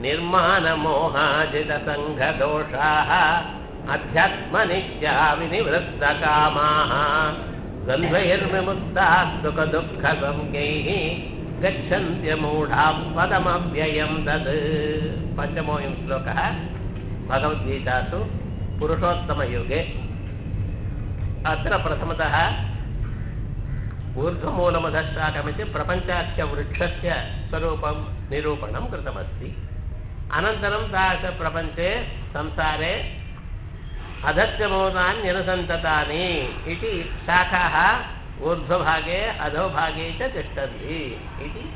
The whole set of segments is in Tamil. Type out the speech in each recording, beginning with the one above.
निर्माणमोहाजितसङ्घदोषाः अध्यात्मनित्या विनिवृत्तकामाः द्वन्द्वैर्विमुक्ताः सुखदुःखसंज्ञैः गच्छन्त्यमूढाः पदमव्ययम् तत् पञ्चमोऽयं श्लोकः भगवद्गीतासु पुरुषोत्तमयुगे अत्र प्रथमतः ऊर्ध्वमूलमधशाखमिति प्रपञ्चाख्यवृक्षस्य स्वरूपं निरूपणं कृतमस्ति अनन्तरं तादृशप्रपञ्चे संसारे अधत्यमूलान्यनुसन्ततानि इति शाखाः ऊर्ध्वभागे अधोभागे च तिष्ठन्ति इति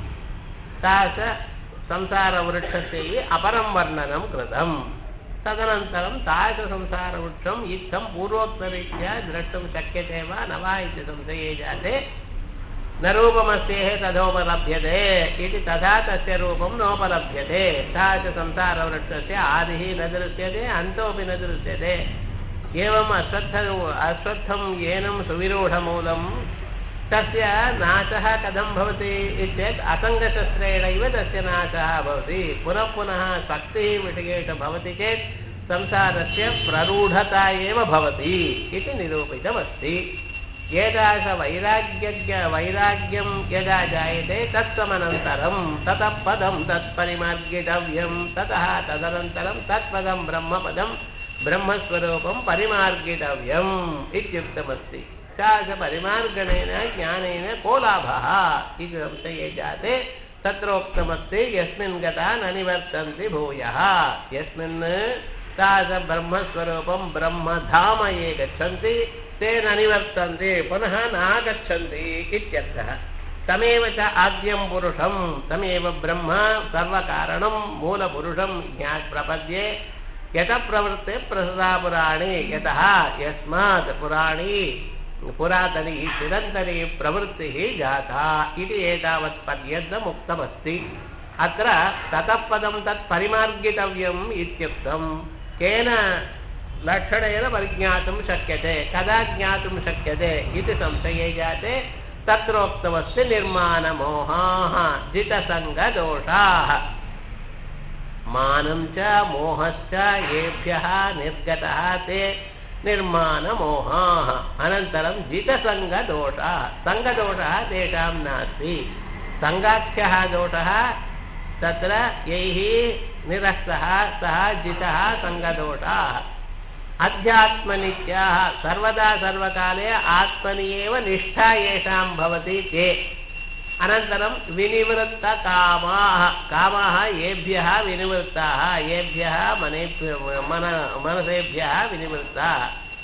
तादृशसंसारवृक्षस्य अपरं वर्णनं कृतम् तदनन्तरं तादृशसंसारवृक्षम् इत्थं पूर्वोक्तरीत्या द्रष्टुं शक्यते वा न वा इति संशये जाते न रूपमस्येह तथोपलभ्यते इति तथा तस्य रूपं नोपलभ्यते तादृशसंसारवृक्षस्य आदिः न दृश्यते अन्तोऽपि न दृश्यते एवम् अश्वत्थ अश्वत्थं येनं सुविरूढमूलं तस्य नाशः कथं भवति इत्येत् असङ्गशस्त्रेणैव तस्य नाशः भवति पुनः पुनः शक्तिः विषयेषु भवति चेत् संसारस्य प्ररूढता एव भवति इति निरूपितमस्ति एतादृशवैराग्यज्ञ वैराग्यं यदा जायते तत्समनन्तरं ततः पदं तत्परिमार्गितव्यं ततः तदनन्तरं तत्पदं ब्रह्मपदं ब्रह्मस्वरूपं परिमार्गितव्यम् इत्युक्तमस्ति परिमार्गणेन ज्ञानेन को लाभः इति संशये जाते तत्रोक्तमस्ति यस्मिन् गता न निवर्तन्ति भूयः यस्मिन् तादृशब्रह्मस्वरूपं ब्रह्मधाम ये गच्छन्ति ते न निवर्तन्ते पुनः नागच्छन्ति इत्यर्थः तमेव च आद्यं पुरुषं तमेव ब्रह्म सर्वकारणं मूलपुरुषं ज्ञात् प्रपद्ये यतः प्रवृत्ते प्रसदा पुराणे यतः यस्मात् पुराणी पुरातनी चिरन्तनी प्रवृत्तिः जाता इति एतावत्पर्यन्तम् उक्तमस्ति अत्र ततः पदं तत् परिमार्गितव्यम् इत्युक्तं केन लक्षणेन परिज्ञातुं शक्यते कदा ज्ञातुं शक्यते इति संशये जाते तत्रोक्तमस्ति निर्माणमोहाः जितसङ्गदोषाः मानं च मोहश्च येभ्यः निर्गतः ते निर्माणमोहाः अनन्तरं जितसङ्गदोषाः सङ्गदोषः तेषां नास्ति सङ्गाख्यः दोषः तत्र यैः निरस्तः सः जितः सङ्गदोषाः अध्यात्मनित्याः सर्वदा सर्वकाले आत्मनि एव निष्ठा येषां भवति ते अनन्तरं विनिवृत्तकामाः कामाः येभ्यः विनिवृत्ताः येभ्यः मनेभ्य मन मनसेभ्यः विनिवृत्ताः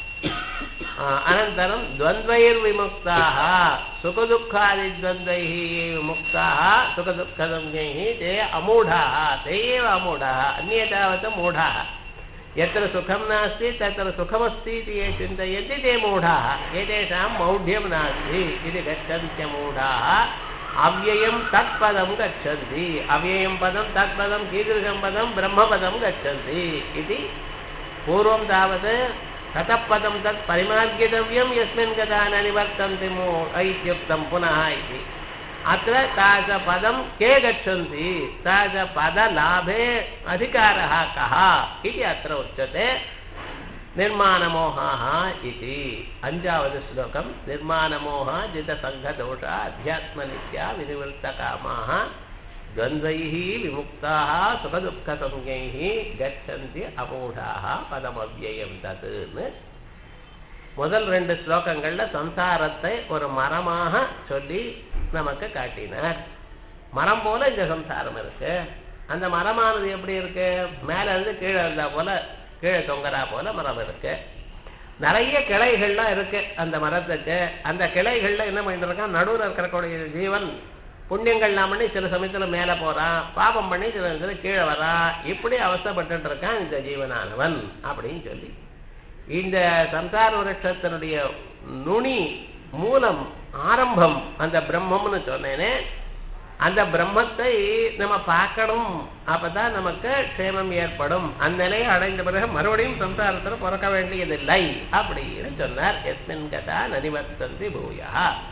अनन्तरं द्वन्द्वैर्विमुक्ताः सुखदुःखादिद्वन्द्वैः ये विमुक्ताः सुखदुःखसंज्ञैः ते अमूढाः ते एव अमूढाः अन्ये तावत् मूढाः यत्र सुखं नास्ति तत्र सुखमस्ति इति ये चिन्तयन्ति ते मूढाः एतेषां मौढ्यं नास्ति इति गच्छन्त्यमूढाः अव्ययं तत्पदं गच्छन्ति अव्ययं पदं तत्पदं कीदृशं पदं ब्रह्मपदं गच्छन्ति इति पूर्वं तावत् ततः पदं तत् परिमार्गितव्यं यस्मिन् गता न निवर्तन्ति मो इत्युक्तं पुनः इति अत्र तादृशपदं के गच्छन्ति तादृशपदलाभे अधिकारः कः इति अत्र उच्यते निर्माणमोहाः इति अञ्जावद् श्लोकं निर्माणमोह जितसङ्घदोष अध्यात्मनित्या विनिवृत्तकामाः द्वन्द्वैः विमुक्ताः सुखदुःखसंज्ञैः गच्छन्ति अमूढाः பதமவ்யயம் தத்துன்னு முதல் ரெண்டு ஸ்லோகங்கள்ல சம்சாரத்தை ஒரு மரமாக சொல்லி நமக்கு காட்டினார் மரம் போல இந்த சம்சாரம் இருக்கு அந்த மரமானது எப்படி இருக்கு மேல இருந்து கீழே இருந்தா போல கீழே தொங்கரா போல மரம் இருக்கு நிறைய கிளைகள்லாம் இருக்கு அந்த மரத்துக்கு அந்த கிளைகள்ல என்ன பண்ணிட்டு இருக்கான் நடுவில் இருக்கக்கூடிய ஜீவன் புண்ணியங்கள்லாம் பண்ணி சில சமயத்துல மேல போறான் பாபம் பண்ணி சில சமயத்துல கீழே வரான் இப்படி அவஸ்தைப்பட்டு இருக்கான் இந்த ஜீவனானவன் அப்படின்னு சொல்லி இந்த சம்சார விருட்சத்தினுடைய நுனி மூலம் ஆரம்பம் அந்த பிரம்மம்னு சொன்னேனே அந்த பிரம்மத்தை நம்ம பார்க்கணும் அப்பதான் நமக்கு க்ஷேமம் ஏற்படும் அந்த நிலையை அடைந்த பிறகு மறுபடியும் சம்சாரத்தில் பிறக்க வேண்டியதில்லை அப்படின்னு சொன்னார் எஸ்மின் கதா நதிவர்த்தந்தி பூயா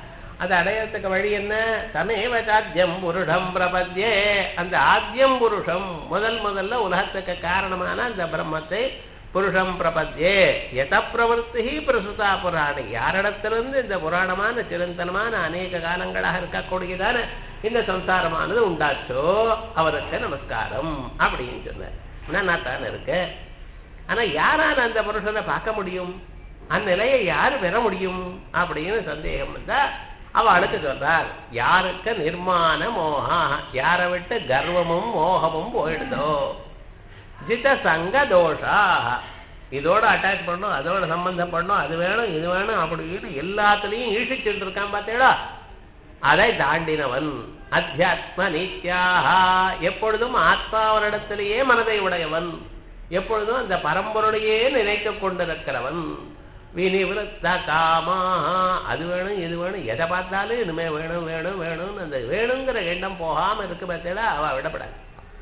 அது அடையறதுக்கு வழி என்ன தமேவ சாத்தியம் புருஷம் பிரபத்யே அந்த ஆத்தியம் புருஷம் முதல் முதல்ல உலகத்துக்கு காரணமான அந்த பிரம்மத்தை புருஷம் பிரபத்யே எத பிரவருத்தி பிரசுதா புராணி யாரிடத்திலிருந்து இந்த புராணமான சிரந்தனமான அநேக காலங்களாக இருக்கக்கூடியதான இந்த சம்சாரமானது உண்டாச்சோ அவருக்கு நமஸ்காரம் அப்படின்னு சொன்னார் நல்லா தான் இருக்கு ஆனா யாரால அந்த புருஷனை பார்க்க முடியும் அந்நிலையை யாரு பெற முடியும் அப்படின்னு சந்தேகம் வந்தா அவளுக்கு சொல்றார் யாருக்கு நிர்மாண மோகா யாரை விட்டு கர்வமும் மோகமும் போயிடுதோ ஜித சங்க தோஷா இதோட அட்டாச் பண்ணும் அதோட சம்பந்தம் பண்ணும் அது வேணும் இது வேணும் அப்படின்னு எல்லாத்துலயும் ஈழ்ச்சிட்டு இருக்கான் பார்த்தேடா அதை தாண்டினவன் அத்தியாத்ம நித்யாகா எப்பொழுதும் ஆத்மாவனிடத்திலேயே மனதை உடையவன் எப்பொழுதும் அந்த பரம்பொருளையே நினைத்து கொண்டிருக்கிறவன் வினிவிருத்த காமா அது வேணும் இது வேணும் எதை பார்த்தாலும் இனிமே வேணும் வேணும் வேணும்னு அந்த வேணுங்கிற எண்ணம் போகாம இருக்கு பார்த்தேடா அவ விடப்படாது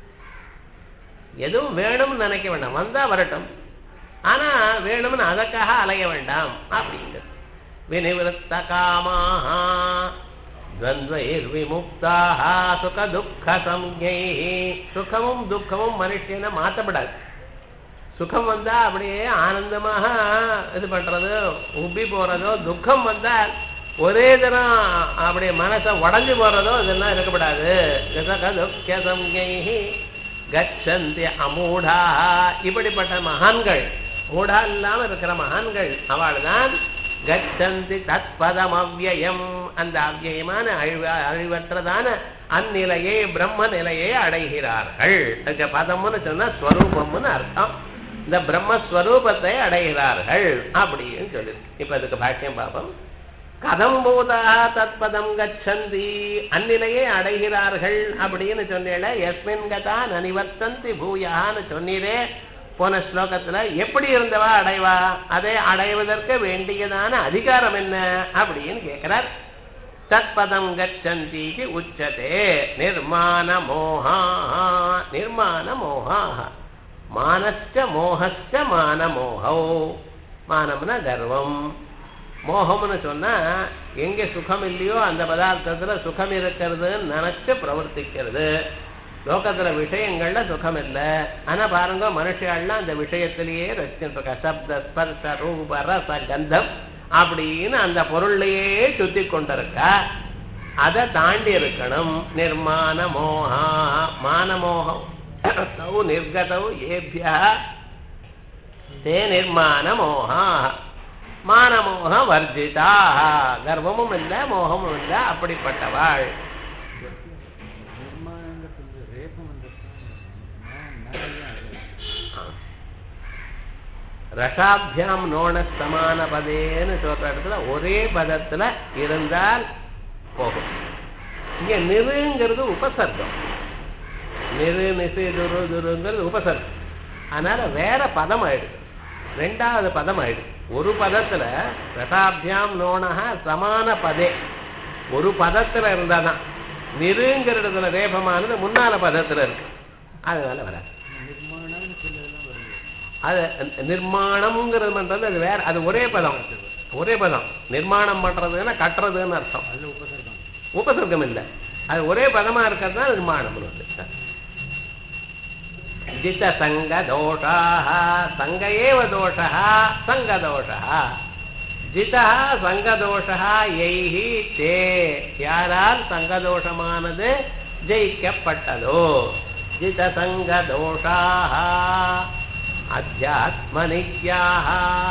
எதுவும் வேணும்னு நினைக்க வேண்டாம் வந்தா வரட்டும் ஆனா வேணும்னு அதற்காக அலைய வேண்டாம் அப்படிங்கிறது வினிவிருத்த காமாக துவந்தைர் விமுக்தாக சுக துக்க சம்ஞை சுகமும் துக்கமும் மனுஷனை மாற்றப்படாது சுகம் வந்தா அப்படியே ஆனந்தமாக இது பண்றது உப்பி போறதோ துக்கம் வந்தால் ஒரே தினம் அப்படியே மனசை உடஞ்சு போறதோ இதெல்லாம் இருக்கப்படாது துக்க சம்ஞை கச்சந்தி அமூடா இப்படிப்பட்ட மகான்கள் மூடா இல்லாம இருக்கிற மகான்கள் அவள் தான் கச்சந்தி தத்பதம் அவ்வயம் அந்த அவ்வயமான அழிவ அழிவற்றதான அந்நிலையை பிரம்ம நிலையை அடைகிறார்கள் அதுக்கு பதம்னு சொன்னா ஸ்வரூபம்னு அர்த்தம் இந்த பிரம்மஸ்வரூபத்தை அடைகிறார்கள் அப்படின்னு சொல்லி இப்ப அதுக்கு பாக்கியம் பாப்போம் கதம் பூதா தத்பதம் கச்சந்தி அந்நிலையை அடைகிறார்கள் அப்படின்னு சொன்னேல எஸ்மின் கதா நனிவர்த்தந்தி பூயான்னு சொன்னீரே போன ஸ்லோகத்துல எப்படி இருந்தவா அடைவா அதை அடைவதற்கு வேண்டியதான அதிகாரம் என்ன அப்படின்னு கேட்கிறார் தத்பதம் கச்சந்தி உச்சதே நிர்மாண மோகா நிர்மாண மோகா மானஸ்ட மோகஸ்ட மான மோகோ மானம்னா கர்வம் மோகம்னு சொன்னா எங்க சுகம் இல்லையோ அந்த பதார்த்தத்துல சுகம் இருக்கிறதுன்னு நினைச்சு பிரவர்த்திக்கிறது லோகத்துல விஷயங்கள்ல சுகம் இல்லை ஆனா பாருங்க மனுஷாலாம் அந்த விஷயத்திலேயே ரசிச்சுட்டு இருக்கா சப்த ஸ்பர்ஷ ரூப ரச கந்தம் அப்படின்னு அந்த பொருள்லையே சுத்தி கொண்டிருக்கா அதை தாண்டி இருக்கணும் நிர்மாண மோகா மானமோகம் தௌ நிர்கதௌ ஏபியா தே நிர்மாண மோகா மானமோக வர்ஜிதா கர்வமும் இல்லை மோகமும் இல்லை அப்படிப்பட்டவாள் நிர்மாணங்கிறது ரேபம் ரசாபியாம் நோன சமான பதேன்னு சொல்ற இடத்துல ஒரே பதத்துல இருந்தால் போகும் இங்க நிறுங்கிறது உபசர்க்கம் நிறு நிசு துரு துருங்கிறது உபசர்க்கம் அதனால வேற பதம் ஆயிடுது ரெண்டாவது பதம் ஆயிடுது ஒரு பதத்துல ரசாபியாம் நோனக சமான பதே ஒரு பதத்துல இருந்தாதான் நிறுங்கிற இடத்துல ரேபமானது முன்னால பதத்துல இருக்கு அதனால வராது நிர்மாணம்னு சொல்லலாம் வருது அது நிர்மாணம்ங்கிறது பண்றது அது வேற அது ஒரே பதம் ஒரே பதம் நிர்மாணம் பண்றதுன்னா கட்டுறதுன்னு அர்த்தம் அதுல உபசர்க்கம் உபசர்க்கம் இல்லை அது ஒரே பதமா இருக்கிறது தான் நிர்மாணம்னு வந்து ஜித சங்க தோஷாக சங்க ஏவ தோஷः சங்க தோஷः ஜிதா சங்கதோஷா எய்ஹி தே யாரால் சங்கதோஷமானது ஜெயிக்கப்பட்டதோ ஜித சங்கதோஷாக அத்தியாத்மனித்யாக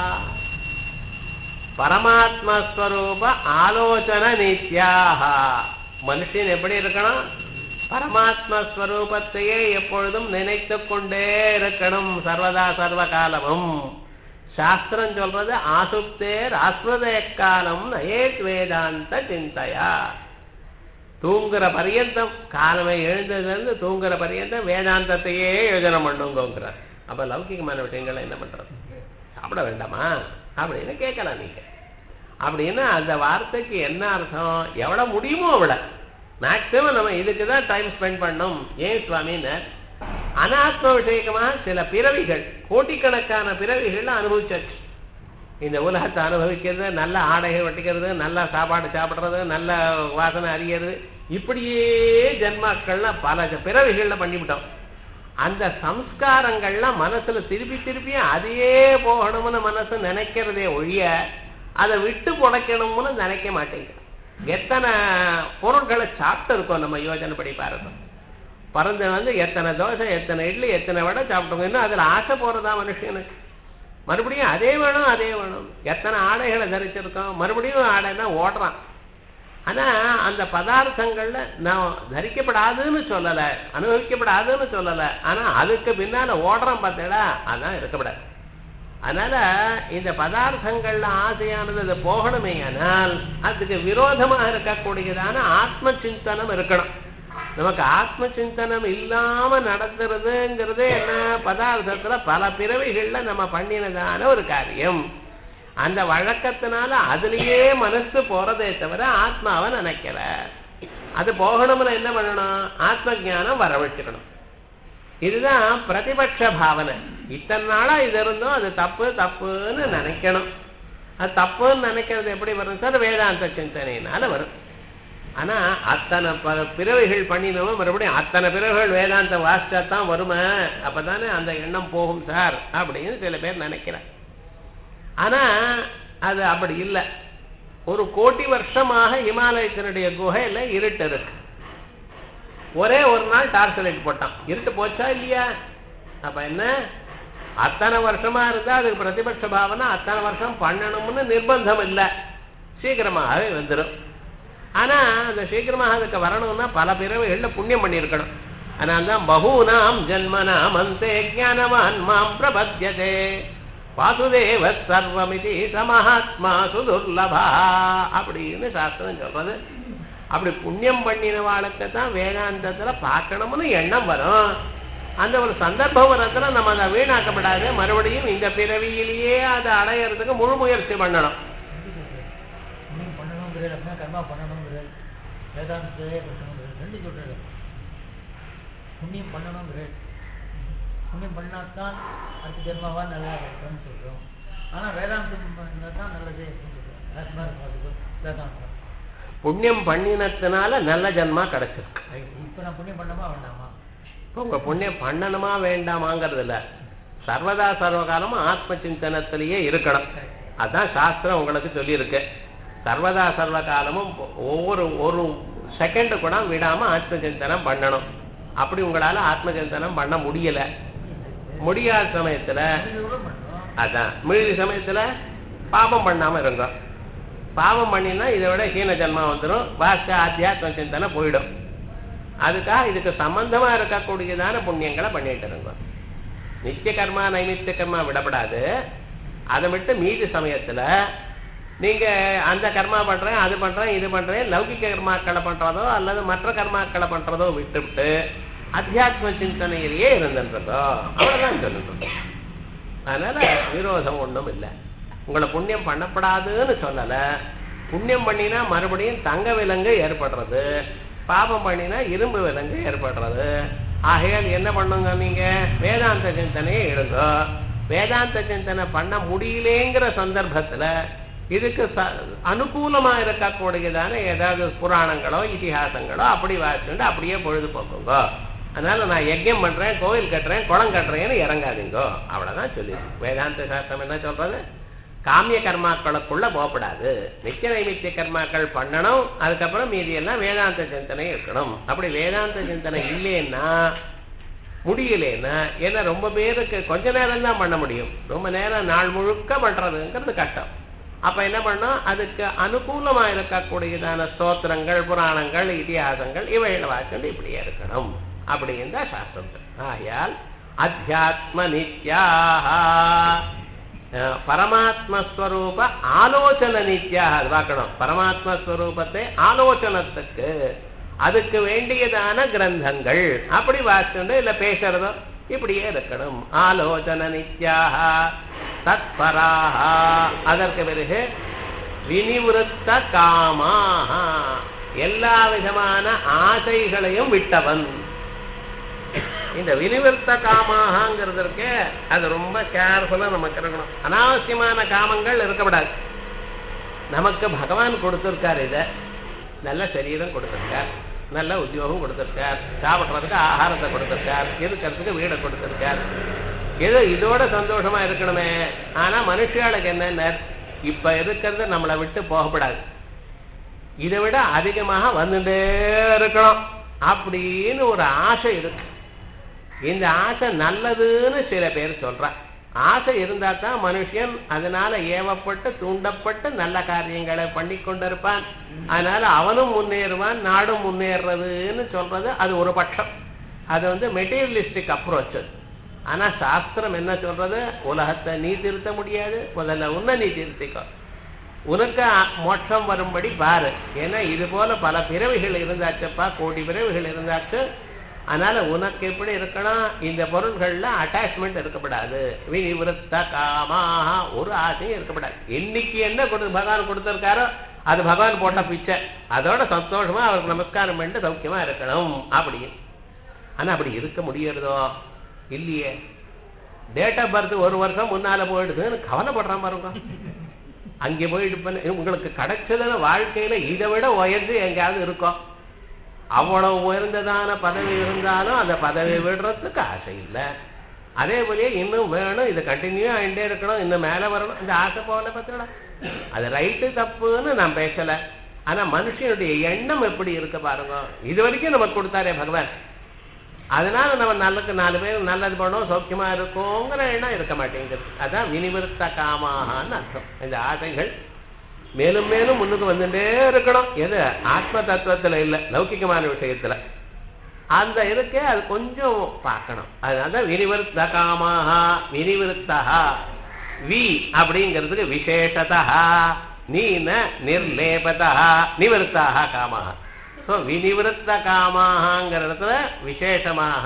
பரமாத்மஸ்வரூப ஆலோசன நித்யாக மனுஷன் எப்படி இருக்கணும் பரமாத்ம ஸ்வரூபத்தையே எப்பொழுதும் நினைத்து கொண்டே இருக்கணும் சர்வதா சர்வ காலமும் சாஸ்திரம் சொல்றது ஆசுப்தேர் ஆஸ்வத காலம் நயேத் வேதாந்த சிந்தையா தூங்குற பரியந்தம் காலமே எழுந்ததுலேருந்து தூங்குற பரியந்தம் வேதாந்தத்தையே யோஜனை பண்ணுங்கிறார் அப்ப லௌகிகமான விஷயங்களை என்ன பண்றது சாப்பிட வேண்டாமா அப்படின்னு கேட்கலாம் நீங்க அப்படின்னா அந்த வார்த்தைக்கு என்ன அர்த்தம் எவ்வளவு முடியுமோ அவ்வளவு மேக்சிமம் நம்ம இதுக்கு தான் டைம் ஸ்பெண்ட் பண்ணோம் ஏன் சுவாமின்னு அனாத்ம விஷயமா சில பிறவிகள் கோட்டிக்கணக்கான பிறவிகள் அனுபவிச்சாச்சு இந்த உலகத்தை அனுபவிக்கிறது நல்ல ஆடைகள் வெட்டிக்கிறது நல்ல சாப்பாடு சாப்பிடுறது நல்ல வாசனை அறியறது இப்படியே ஜென்மாக்கள்லாம் பல பிறவிகள்ல பண்ணிவிட்டோம் அந்த சம்ஸ்காரங்கள்லாம் மனசுல திருப்பி திருப்பி அதையே போகணும்னு மனசு நினைக்கிறதே ஒழிய அதை விட்டு புடைக்கணும்னு நினைக்க மாட்டேங்குது எத்தனை பொருட்களை சாப்பிட்டு இருக்கோம் நம்ம யோஜனைப்படி பாருங்க பறந்து வந்து எத்தனை தோசை எத்தனை இட்லி எத்தனை வடை சாப்பிட்டோம் இன்னும் அதில் ஆசை போறதா மனுஷனுக்கு மறுபடியும் அதே வேணும் அதே வேணும் எத்தனை ஆடைகளை தரிச்சிருக்கோம் மறுபடியும் ஆடைன்னா ஓடுறான் ஆனா அந்த பதார்த்தங்கள்ல நான் தரிக்கப்படாதுன்னு சொல்லல அனுபவிக்கப்படாதுன்னு சொல்லல ஆனா அதுக்கு பின்னால ஓடுறான் பார்த்தேடா அதான் இருக்கப்படாது அதனால இந்த பதார்த்தங்கள்ல ஆசையானது அது போகணுமே ஆனால் அதுக்கு விரோதமாக இருக்கக்கூடியதான ஆத்ம சிந்தனம் இருக்கணும் நமக்கு ஆத்ம சிந்தனம் இல்லாம நடத்துறதுங்கிறது என்ன பதார்த்தத்துல பல பிறவிகள்ல நம்ம பண்ணினதான ஒரு காரியம் அந்த வழக்கத்தினால அதுலயே மனசு போறதே தவிர ஆத்மாவை நினைக்கல அது போகணும்னு என்ன பண்ணணும் ஆத்ம ஞானம் வரவழைச்சுக்கணும் இதுதான் பிரதிபட்ச பாவனை இத்தனை நாளா இது இருந்தோம் அது தப்பு தப்புன்னு நினைக்கணும் அது தப்புன்னு நினைக்கிறது எப்படி வரும் சார் வேதாந்த சிந்தனையினால வரும் ஆனா அத்தனை ப பிறவைகள் பண்ணினோம் மறுபடியும் அத்தனை பிறவைகள் வேதாந்த வாசிச்சா தான் வருமே அப்பதானே அந்த எண்ணம் போகும் சார் அப்படின்னு சில பேர் நினைக்கிறேன் ஆனா அது அப்படி இல்லை ஒரு கோடி வருஷமாக இமாலயத்தினுடைய குகையில இருட்டு இருக்கு ஒரே ஒரு நாள் டார்ச் லைட் போட்டான் இருட்டு போச்சா இல்லையா அப்ப என்ன அத்தனை வருஷமா இருந்தா அதுக்கு பிரதிபட்ச பாவனை அத்தனை வருஷம் பண்ணணும்னு நிர்பந்தம் இல்லை சீக்கிரமாகவே வந்துடும் ஆனா அந்த சீக்கிரமாக அதுக்கு வரணும்னா பல பிறவைகள்ல புண்ணியம் பண்ணியிருக்கணும் அதனால தான் பகூனாம் ஜன்மனாம் அந்தே ஞானவான் மாம் பிரபத்தியதே வாசுதேவ சர்வமிதி சமஹாத்மா சுதுர்லபா அப்படின்னு சாஸ்திரம் சொல்றது அப்படி புண்ணியம் பண்ணினவாளுக்கு தான் வேதாந்தத்துல பார்க்கணும்னு எண்ணம் வரும் அந்த ஒரு சந்தர்ப்பம் வரத்துல நம்ம அதை வீணாக்கப்படாது மறுபடியும் இந்த பிறவியிலேயே அதை அடையிறதுக்கு முழு முயற்சி பண்ணணும் புண்ணியம் பண்ணணுங்கிறது அப்படின்னா கர்மா பண்ணணுங்கிறது வேதாந்தத்தையே பண்ணணுங்கிறது ரெண்டு சொல்றது புண்ணியம் பண்ணணுங்கிறது புண்ணியம் பண்ணாதான் அடுத்த ஜென்மாவா நல்லா இருக்கும்னு சொல்றோம் ஆனா வேதாந்தம் பண்ணா தான் நல்லதே அப்படின்னு சொல்றோம் ஆத்மா இருக்கும் வேதாந்தம் புண்ணியம் பண்ணினத்தினால நல்ல ஜன்மா கிடைச்சிருக்கு ரைட் இப்போ நான் புண்ணியம் பண்ணமா வேண்டாமா இப்போ உங்க புண்ணியம் பண்ணணுமா வேண்டாமாங்கிறது இல்ல சர்வதா சர்வகாலமும் ஆத்ம சிந்தனத்திலேயே இருக்கணும் அதான் சாஸ்திரம் உங்களுக்கு சொல்லியிருக்கு சர்வதா சர்வகாலமும் ஒவ்வொரு ஒரு செகண்ட் கூட விடாம ஆத்ம சிந்தனம் பண்ணணும் அப்படி உங்களால ஆத்ம சிந்தனம் பண்ண முடியல முடியாத சமயத்துல கூட பண்ணணும் அதான் மீதி சமயத்துல பாபம் பண்ணாம இருங்க பாவம் பண்ணினா இதை விட ஹீன ஜன்மா வந்துடும் வாஸ்த ஆத்தியாத்ம சிந்தனை போயிடும் அதுக்காக இதுக்கு சம்பந்தமா இருக்கக்கூடியதான புண்ணியங்களை பண்ணிட்டு இருங்க நித்திய கர்மா நைமித்திய கர்மா விடப்படாது அதை விட்டு மீதி சமயத்துல நீங்க அந்த கர்மா பண்றேன் அது பண்றேன் இது பண்றேன் லௌகிக கர்மாக்களை பண்றதோ அல்லது மற்ற கர்மாக்களை பண்றதோ விட்டுவிட்டு அத்தியாத்ம சிந்தனையிலேயே இருந்துன்றதோ அவ்வளவுதான் சொல்லுங்க அதனால விரோதம் ஒண்ணும் இல்லை உங்களை புண்ணியம் பண்ணப்படாதுன்னு சொல்லல புண்ணியம் பண்ணினா மறுபடியும் தங்க விலங்கு ஏற்படுறது பாபம் பண்ணினா இரும்பு விலங்கு ஏற்படுறது ஆகையால் என்ன பண்ணுங்க நீங்க வேதாந்த சிந்தனையை எடுங்க வேதாந்த சிந்தனை பண்ண முடியலேங்கிற சந்தர்ப்பத்துல இதுக்கு ச அனுகூலமா இருக்கக்கூடியதான ஏதாவது புராணங்களோ இதிகாசங்களோ அப்படி வாசிச்சுட்டு அப்படியே பொழுது போக்குங்க அதனால நான் யஜ்யம் பண்றேன் கோவில் கட்டுறேன் குளம் கட்டுறேன்னு இறங்காதீங்கோ அவ்வளவுதான் சொல்லி வேதாந்த சாஸ்திரம் என்ன சொல்றது காமிய கர்மாக்களுக்குள்ள போகப்படாது நித்திய நைமித்திய கர்மாக்கள் பண்ணணும் அதுக்கப்புறம் மீதி எல்லாம் வேதாந்த சிந்தனை இருக்கணும் அப்படி வேதாந்த சிந்தனை இல்லைன்னா முடியலன்னா ஏன்னா ரொம்ப பேருக்கு கொஞ்ச நேரம் தான் பண்ண முடியும் ரொம்ப நேரம் நாள் முழுக்க பண்றதுங்கிறது கஷ்டம் அப்ப என்ன பண்ணோம் அதுக்கு அனுகூலமா இருக்கக்கூடியதான ஸ்தோத்திரங்கள் புராணங்கள் இதிகாசங்கள் இவைகளை வாசிட்டு இப்படியே இருக்கணும் அப்படின்னு தான் சாஸ்திரம் ஆயால் அத்தியாத்ம நித்யாக பரமாத்மஸ்வரூப ஆலோசனை நித்யாக அது பார்க்கணும் பரமாத்மஸ்வரூபத்தை ஆலோசனத்துக்கு அதுக்கு வேண்டியதான கிரந்தங்கள் அப்படி வாசிச்சுண்டு இல்ல பேசுறதோ இப்படியே இருக்கணும் ஆலோசன நித்யாக தத்பராக அதற்கு பிறகு வினிவிருத்த காமாக எல்லா விதமான ஆசைகளையும் விட்டவன் இந்த வினிவர்த்த காமாகங்கிறது இருக்கே அது ரொம்ப கேர்ஃபுல்லா நமக்கு இருக்கணும் அனாவசியமான காமங்கள் இருக்கக்கூடாது நமக்கு பகவான் கொடுத்திருக்கார் இதை நல்ல சரீரம் கொடுத்திருக்கார் நல்ல உத்தியோகம் கொடுத்திருக்கார் சாப்பிட்றதுக்கு ஆகாரத்தை கொடுத்திருக்கார் இருக்கிறதுக்கு வீடை கொடுத்திருக்கார் ஏதோ இதோட சந்தோஷமா இருக்கணுமே ஆனா மனுஷியாளுக்கு என்னென்ன இப்ப இருக்கிறது நம்மளை விட்டு போகப்படாது இதை விட அதிகமாக வந்துட்டே இருக்கணும் அப்படின்னு ஒரு ஆசை இருக்கு இந்த ஆசை நல்லதுன்னு சில பேர் சொல்றா ஆசை இருந்தா தான் மனுஷன் அதனால ஏவப்பட்டு தூண்டப்பட்டு நல்ல காரியங்களை பண்ணி கொண்டிருப்பான் அதனால அவனும் முன்னேறுவான் நாடும் முன்னேறதுன்னு சொல்றது அது ஒரு பட்சம் அது வந்து மெட்டீரியலிஸ்டிக் அப்ரோச் அது ஆனா சாஸ்திரம் என்ன சொல்றது உலகத்தை நீ திருத்த முடியாது முதல்ல உன்னை நீ திருத்திக்கோ உனக்கு அ- மோட்சம் வரும்படி பாரு ஏன்னா இது போல பல பிறவிகள் இருந்தாச்சப்பா கோடி பிறவிகள் இருந்தாச்சு அதனால உனக்கு எப்படி இருக்கணும் இந்த பொருள்கள்ல அட்டாச்மெண்ட் இருக்கப்படாது வினிவிருத்த காமாக ஒரு ஆசையும் இருக்கப்படாது இன்னைக்கு என்ன கொடு பகவான் கொடுத்திருக்காரோ அது பகவான் போட்ட பிச்சை அதோட சந்தோஷமா அவருக்கு நமஸ்காரம் பண்ணிட்டு சௌக்கியமா இருக்கணும் அப்படின்னு ஆனா அப்படி இருக்க முடியறதோ இல்லையே டேட் ஆஃப் பர்த் ஒரு வருஷம் முன்னால போயிடுதுன்னு கவலைப்படுறான் பாருங்க அங்கே போயிட்டு பண்ண உங்களுக்கு கிடைச்சதுன்னு வாழ்க்கையில இதை விட உயர்ந்து எங்கேயாவது இருக்கும் அவ்வளவு உயர்ந்ததான பதவி இருந்தாலும் அந்த பதவி விடுறதுக்கு ஆசை இல்லை அதே போலயே இன்னும் வேணும் இது கண்டினியூ ஆகிட்டே இருக்கணும் இன்னும் மேல வரணும் இந்த ஆசை போகல பார்த்தீங்களா அது ரைட்டு தப்புன்னு நான் பேசல ஆனா மனுஷனுடைய எண்ணம் எப்படி இருக்கு பாருங்க இது வரைக்கும் நமக்கு கொடுத்தாரே பகவான் அதனால நம்ம நல்லக்கு நாலு பேர் நல்லது பண்ணோம் சௌக்கியமா இருக்கோங்கிற எண்ணம் இருக்க மாட்டேங்குது அதான் வினிவிருத்த காமான்னு அர்த்தம் இந்த ஆசைகள் மேலும் மேலும் முன்னுக்கு வந்துட்டே இருக்கணும் எது ஆத்ம தத்துவத்துல இல்ல லௌகிகமான விஷயத்துல அந்த இருக்கே அது கொஞ்சம் பார்க்கணும் அதனால வினிவிருத்த காமாக வினிவிருத்தா வி அப்படிங்கிறதுக்கு விசேஷதா நீன நிர்லேபதா நிவர்த்தாக காமாக ஸோ வினிவிருத்த காமாகங்கிற இடத்துல விசேஷமாக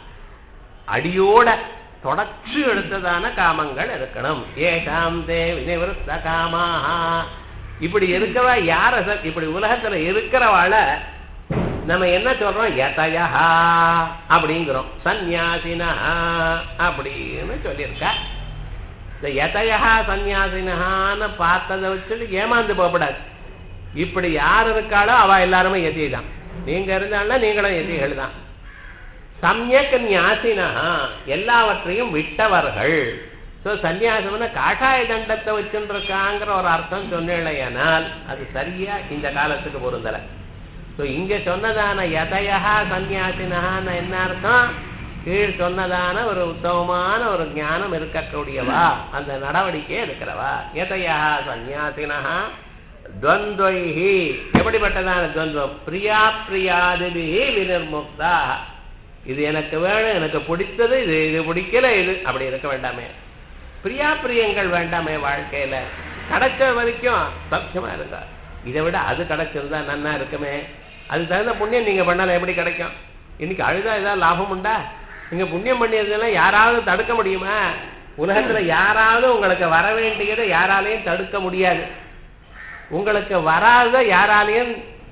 அடியோட தொடர்ச்சி எடுத்ததான காமங்கள் இருக்கணும் ஏஷாம் தே வினிவிருத்த காமாக இப்படி இருக்கவா யார சார் இப்படி உலகத்துல இருக்கிறவாள நம்ம என்ன சொல்றோம் யதயா அப்படிங்கிறோம் சந்நியாசினா அப்படின்னு சொல்லியிருக்கா இந்த யதயா சந்நியாசினஹான்னு பார்த்ததை வச்சுட்டு ஏமாந்து போகக்கூடாது இப்படி யார் இருக்காளோ அவ எல்லாருமே எதி தான் நீங்க இருந்தாலும் நீங்களும் எதிகள் தான் சமயக் ஞாசினா எல்லாவற்றையும் விட்டவர்கள் ஸோ சன்னியாசம்னா காஷாய தண்டத்தை வச்சுருக்காங்கிற ஒரு அர்த்தம் சொன்னேனால் அது சரியா இந்த காலத்துக்கு பொருந்தலை ஸோ இங்க சொன்னதான யதயா சன்னியாசினஹான்னு என்ன அர்த்தம் கீழ் சொன்னதான ஒரு உத்தமமான ஒரு ஞானம் இருக்கக்கூடியவா அந்த நடவடிக்கை இருக்கிறவா யதயா சன்னியாசினஹா துவந்த்வைஹி எப்படிப்பட்டதான துவந்தம் பிரியா பிரியாதிபிஹி வினிர்முக்தா இது எனக்கு வேணும் எனக்கு பிடித்தது இது இது பிடிக்கல இது அப்படி இருக்க வேண்டாமே பிரியா பிரியங்கள் வேண்டாமே வாழ்க்கையில கிடைச்ச வரைக்கும் சௌக்கியமா இருக்கா இதை விட அது கிடைச்சிருந்தா நன்னா இருக்குமே அது தகுந்த புண்ணியம் நீங்க பண்ணல எப்படி கிடைக்கும் இன்னைக்கு அழுதா ஏதாவது லாபம் உண்டா நீங்க புண்ணியம் பண்ணியதெல்லாம் யாராவது தடுக்க முடியுமா உலகத்துல யாராவது உங்களுக்கு வர வேண்டியதை யாராலையும் தடுக்க முடியாது உங்களுக்கு வராத யாராலையும்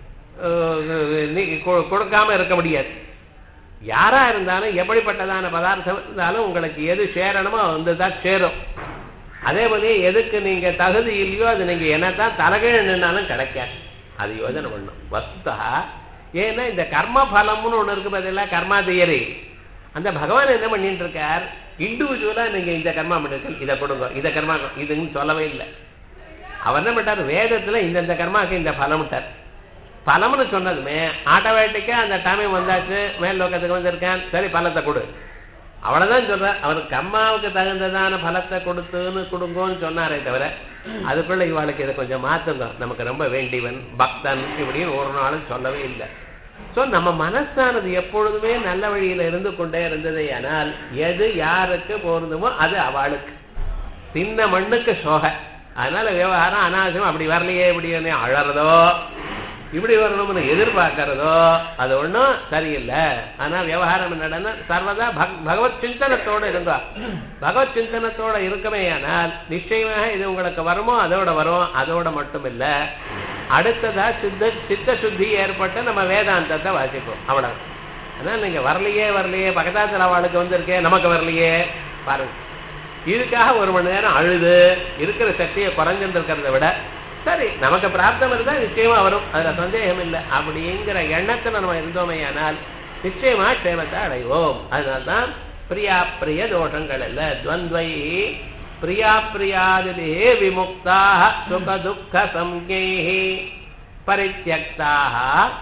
அஹ், நீ கொ- கொடுக்காம இருக்க முடியாது யாரா இருந்தாலும் எப்படிப்பட்டதான பதார்த்தம் இருந்தாலும் உங்களுக்கு எது சேரணுமோ வந்து தான் சேரும் அதே போல எதுக்கு நீங்க தகுதி இல்லையோ அது நீங்க என்னதான் தலைகீழ் நின்னாலும் கிடைக்காது அது யோசனை பண்ணும் வஸ்தா ஏன்னா இந்த கர்ம பலம்னு ஒண்ணு இருக்கு பார்த்தீங்களா கர்மா தியரி அந்த பகவான் என்ன பண்ணிட்டு இருக்கார் இண்டிவிஜுவலா நீங்க இந்த கர்மா பண்ணுங்கள் இதை கொடுங்க இதை கர்மா கொடு- இதுன்னு சொல்லவே இல்லை அவர் என்ன பண்ணிட்டார் வேதத்துல இந்தந்த கர்மாக்கு இந்த பலம்ட்டார் பலம்னு சொன்னதுமே ஆட்டோமேட்டிக்கா அந்த டைம் வந்தாச்சு மேல் லோகத்துக்கு வந்திருக்கேன் சரி பலத்தை கொடு அவ்வளவுதான் சொல்ற அவருக்கு கர்மாவுக்கு தகுந்ததான பலத்தை கொடுத்துன்னு கொடுங்கோன்னு சொன்னாரே தவிர அதுக்குள்ள இவாளுக்கு இதை கொஞ்சம் மாத்துங்க நமக்கு ரொம்ப வேண்டியவன் பக்தன் இப்படின்னு ஒரு நாளும் சொல்லவே இல்லை சோ நம்ம மனசானது எப்பொழுதுமே நல்ல வழியில இருந்து கொண்டே இருந்ததே ஆனால் எது யாருக்கு பொருந்துமோ அது அவளுக்கு சின்ன மண்ணுக்கு சோகை அதனால விவகாரம் அனாவசியம் அப்படி வரலையே இப்படி வந்து அழறதோ இப்படி வரணும்னு எதிர்பார்க்கறதோ அது ஒண்ணும் சரியில்லை ஆனா விவகாரம் என்னடனா சர்வதா பக்- பகவத் சிந்தனத்தோட இருந்தா பகவத் சிந்தனத்தோட இருக்கமே ஆனால் நிச்சயமாக இது உங்களுக்கு வருமோ அதோட வரும் அதோட மட்டும் இல்ல அடுத்ததா சித்த சித்த சுத்தி ஏற்பட்டு நம்ம வேதாந்தத்தை வாசிப்போம் அவ்வளவு அதான் நீங்க வரலையே வரலையே பக்கத்தாத்துல அவளுக்கு வந்திருக்கே நமக்கு வரலையே பாருங்க இதுக்காக ஒரு மணி நேரம் அழுது இருக்கிற சக்தியை குறைஞ்சிருக்கிறத விட சரி நமக்கு பிராப்தம் இருந்தா நிச்சயமா வரும் அதுல சந்தேகம் இல்லை அப்படிங்கிற எண்ணத்துல நம்ம இருந்தோமேயானால் நிச்சயமா க்ஷேமத்தை அடைவோம் அதனால்தான் பிரியா பிரிய தோஷங்கள் அல்ல துவந்தை பிரியா பிரியாதிலே விமுக்தாக சுக துக்க சம்ஞை பரித்தியக்தாக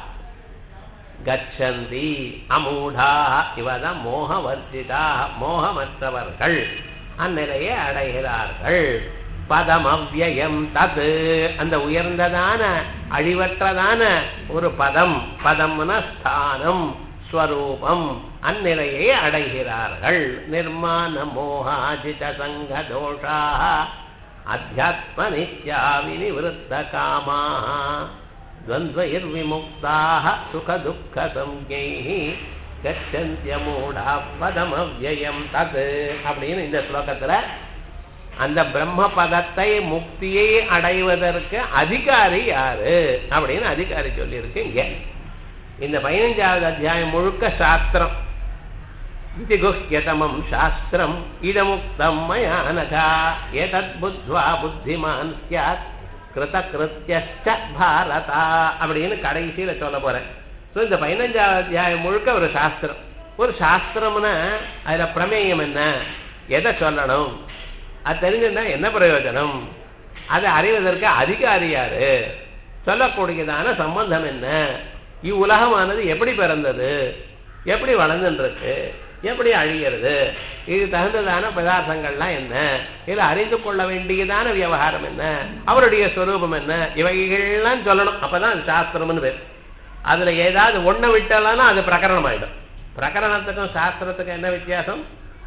கச்சந்தி அமூடாக இவதான் மோகவர்ஜிதாக மோகமற்றவர்கள் அந்நிலையை அடைகிறார்கள் பதம் அவ்வயம் தது அந்த உயர்ந்ததான அழிவற்றதான ஒரு பதம் பதம்னா ஸ்தானம் ஸ்வரூபம் அந்நிலையை அடைகிறார்கள் நிர்மாண மோகாஜித சங்க தோஷா அத்தியாத்ம நித்யா வினிவிருத்த காமாக द्वन्द्वैर्विमुक्ताः सुखदुःखसंज्ञैः கச்சந்தியமூடா பதமவ்யயம் தத் அப்படின்னு இந்த ஸ்லோகத்துல அந்த பிரம்ம பதத்தை முக்தியை அடைவதற்கு அதிகாரி யாரு அப்படின்னு அதிகாரி சொல்லியிருக்கு இங்க இந்த பதினஞ்சாவது அத்தியாயம் முழுக்க சாஸ்திரம் இது குஹ்யதமம் சாஸ்திரம் இதமுக்தம் மயானகா ஏதத் புத்வா புத்திமான் சியாத் கிருதகிருத்தியச்ச பாரதா அப்படின்னு கடைசியில சொல்ல போறேன் ஸோ இந்த பதினஞ்சாவது அத்தியாயம் முழுக்க ஒரு சாஸ்திரம் ஒரு சாஸ்திரம்னா அதுல பிரமேயம் என்ன எதை சொல்லணும் அது தெரிஞ்சிருந்தா என்ன பிரயோஜனம் அதை அறிவதற்கு அதிகாரி யாரு சொல்லக்கூடியதான சம்பந்தம் என்ன இவ்வுலகமானது எப்படி பிறந்தது எப்படி வளர்ந்துருக்கு எப்படி அழிகிறது இது தகுந்ததான பதார்த்தங்கள்லாம் என்ன இதில் அறிந்து கொள்ள வேண்டியதான விவகாரம் என்ன அவருடைய ஸ்வரூபம் என்ன இவைகள்லாம் சொல்லணும் அப்பதான் அது சாஸ்திரம்னு பேர் அதுல ஏதாவது ஒண்ணை விட்டாலும் அது பிரகரணம் ஆயிடும் பிரகரணத்துக்கும் சாஸ்திரத்துக்கும் என்ன வித்தியாசம்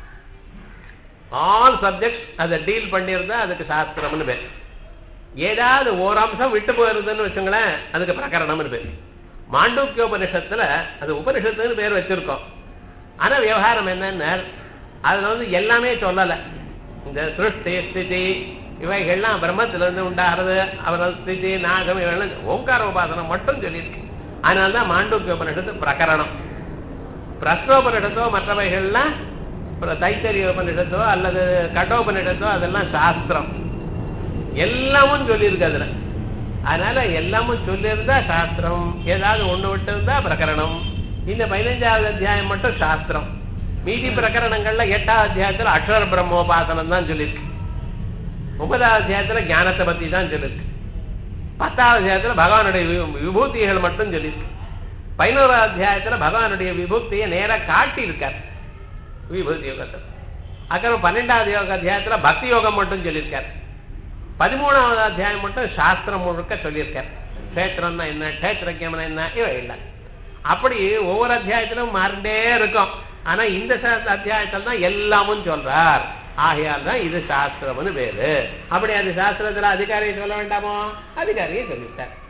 ஆல் சப்ஜெக்ட்ஸ் அதை டீல் பண்ணியிருந்தா அதுக்கு சாஸ்திரம்னு பேர் ஏதாவது ஒரு அம்சம் விட்டு போயிருதுன்னு வச்சுங்களேன் அதுக்கு பிரகரணம்னு பேர் மாண்டூக்கிய உபனிஷத்துல அது உபனிஷத்துன்னு பேர் வச்சிருக்கோம் ஆனா விவகாரம் என்னன்னா அதுல வந்து எல்லாமே சொல்லல இந்த சிருஷ்டி ஸ்திதி இவைகள்லாம் பிரம்மத்திலிருந்து உண்டாகிறது அவரது ஸ்திதி நாகம் இவைகள்லாம் ஓங்கார உபாசனம் மட்டும் சொல்லியிருக்கு அதனால்தான் மாண்டூக்கிய உபனிஷத்து பிரகரணம் பிரஸ்னோபனிஷத்தோ மற்றவைகள்லாம் அப்புறம் தைத்தரிய உபனிஷத்தோ அல்லது கடோபனிஷத்தோ அதெல்லாம் சாஸ்திரம் எல்லாமும் சொல்லியிருக்கு அதுல அதனால எல்லாமும் சொல்லியிருந்தா சாஸ்திரம் ஏதாவது ஒண்ணு விட்டு இருந்தா பிரகரணம் இந்த பதினஞ்சாவது அத்தியாயம் மட்டும் சாஸ்திரம் மீதி பிரகரணங்கள்ல எட்டாவது அத்தியாயத்துல அக்ஷர பிரம்மோபாசனம் தான் சொல்லியிருக்கு ஒன்பதாவது அத்தியாயத்துல ஞானத்தை பத்தி தான் சொல்லியிருக்கு பத்தாவது அத்தியாயத்துல பகவானுடைய வி- விபூதிகள் மட்டும் சொல்லியிருக்கு பதினோராவது அத்தியாயத்துல பகவானுடைய விபூதியை நேரா காட்டி இருக்கார் விபூதி யோகத்தை அப்புறம் பன்னெண்டாவது யோக அத்தியாயத்துல பக்தி யோகம் மட்டும் சொல்லியிருக்கார் பதிமூணாவது அத்தியாயம் மட்டும் சாஸ்திரம் முழுக்க சொல்லியிருக்கார் கஷேத்திரம்னா என்ன கஷேத்திரக்கியம்னா என்ன இவை இல்லை அப்படி ஒவ்வொரு அத்தியாயத்திலும் மாறிண்டே இருக்கும் ஆனா இந்த சா- அத்தியாயத்துல தான் எல்லாமும் சொல்றார் ஆகையால் தான் இது சாஸ்திரம்னு பேரு அப்படி அது சாஸ்திரத்துல அதிகாரியை சொல்ல வேண்டாமோ அதிகாரியை சொல்லிவிட்டார்